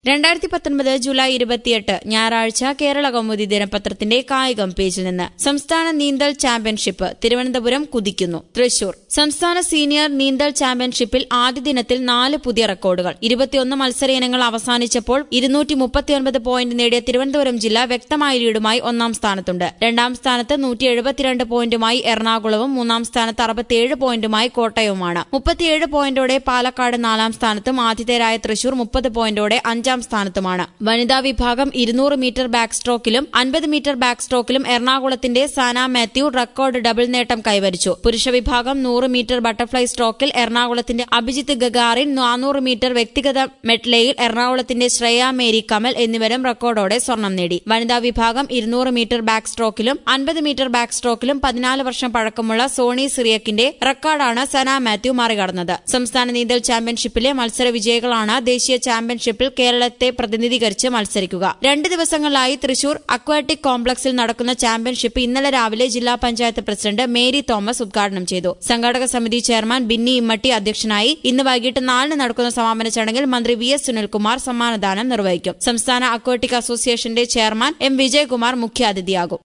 രണ്ടായിരത്തി പത്തൊൻപത് ജൂലൈ ഇരുപത്തിയെട്ട് ഞായറാഴ്ച കേരള കൗമുദി ദിനപത്രത്തിന്റെ കായികം പേജിൽ നിന്ന് സംസ്ഥാന നീന്തൽ ചാമ്പ്യൻഷിപ്പ് തിരുവനന്തപുരം കുതിക്കുന്നു തൃശൂർ സംസ്ഥാന സീനിയർ നീന്തൽ ചാമ്പ്യൻഷിപ്പിൽ ആദ്യ ദിനത്തിൽ നാല് പുതിയ റെക്കോർഡുകൾ ഇരുപത്തിയൊന്ന് മത്സര ഇനങ്ങൾ അവസാനിച്ചപ്പോൾ ഇരുന്നൂറ്റി മുപ്പത്തിയൊൻപത് പോയിന്റ് നേടിയ തിരുവനന്തപുരം ജില്ല വ്യക്തമായ ലീഡുമായി ഒന്നാം സ്ഥാനത്തുണ്ട് രണ്ടാം സ്ഥാനത്ത് നൂറ്റി എഴുപത്തിരണ്ട് പോയിന്റുമായി എറണാകുളവും മൂന്നാം സ്ഥാനത്ത് അറുപത്തിയേഴ് പോയിന്റുമായി കോട്ടയവുമാണ് മുപ്പത്തിയേഴ് പോയിന്റോടെ പാലക്കാട് നാലാം സ്ഥാനത്തും ആതിഥേയരായ തൃശൂർ മുപ്പത് പോയിന്റോടെ അഞ്ചാം സ്ഥാനത്തുമാണ് വനിതാ വിഭാഗം ഇരുന്നൂറ് മീറ്റർ ബാക്ക് സ്ട്രോക്കിലും അൻപത് മീറ്റർ ബാക്ക് സ്ട്രോക്കിലും എറണാകുളത്തിന്റെ സാന മാത്യു റെക്കോർഡ് ഡബിൾ നേട്ടം കൈവരിച്ചു പുരുഷ വിഭാഗം നൂറ് മീറ്റർ ബട്ടർഫ്ലൈ സ്ട്രോക്കിൽ എറണാകുളത്തിന്റെ അഭിജിത്ത് ഗഗാറിൻ നാനൂറ് മീറ്റർ വ്യക്തിഗത മെഡ്ലയിൽ എറണാകുളത്തിന്റെ ശ്രേയ മേരി കമൽ എന്നിവരും റെക്കോർഡോടെ സ്വർണം നേടി വനിതാ വിഭാഗം ഇരുന്നൂറ് മീറ്റർ ബാക്ക് സ്ട്രോക്കിലും അൻപത് മീറ്റർ ബാക്ക് സ്ട്രോക്കിലും പതിനാല് വർഷം പഴക്കമുള്ള സോണി സിറിയക്കിന്റെ റെക്കോർഡാണ് സന മാത്യു മറികടന്നത് സംസ്ഥാന നീന്തൽ ചാമ്പ്യൻഷിപ്പിലെ മത്സര വിജയികളാണ് ദേശീയ ചാമ്പ്യൻഷിപ്പിൽ കേരളത്തെ പ്രതിനിധീകരിച്ച് മത്സരിക്കുക രണ്ട് ദിവസങ്ങളിലായി തൃശൂർ അക്വാറ്റിക് കോംപ്ലക്സിൽ നടക്കുന്ന ചാമ്പ്യൻഷിപ്പ് ഇന്നലെ രാവിലെ ജില്ലാ പഞ്ചായത്ത് പ്രസിഡന്റ് മേരി തോമസ് ഉദ്ഘാടനം ചെയ്തു സംഘാടക സമിതി ചെയർമാൻ ബിന്നി ഇമ്മട്ടി അധ്യക്ഷനായി ഇന്ന് വൈകിട്ട് നാലിന് നടക്കുന്ന സമാപന ചടങ്ങിൽ മന്ത്രി വി എസ് സുനിൽകുമാർ സമ്മാനദാനം നിർവഹിക്കും സംസ്ഥാന അക്വാറ്റിക് അസോസിയേഷന്റെ ചെയർമാൻ എം വിജയകുമാർ മുഖ്യാതിഥിയാകും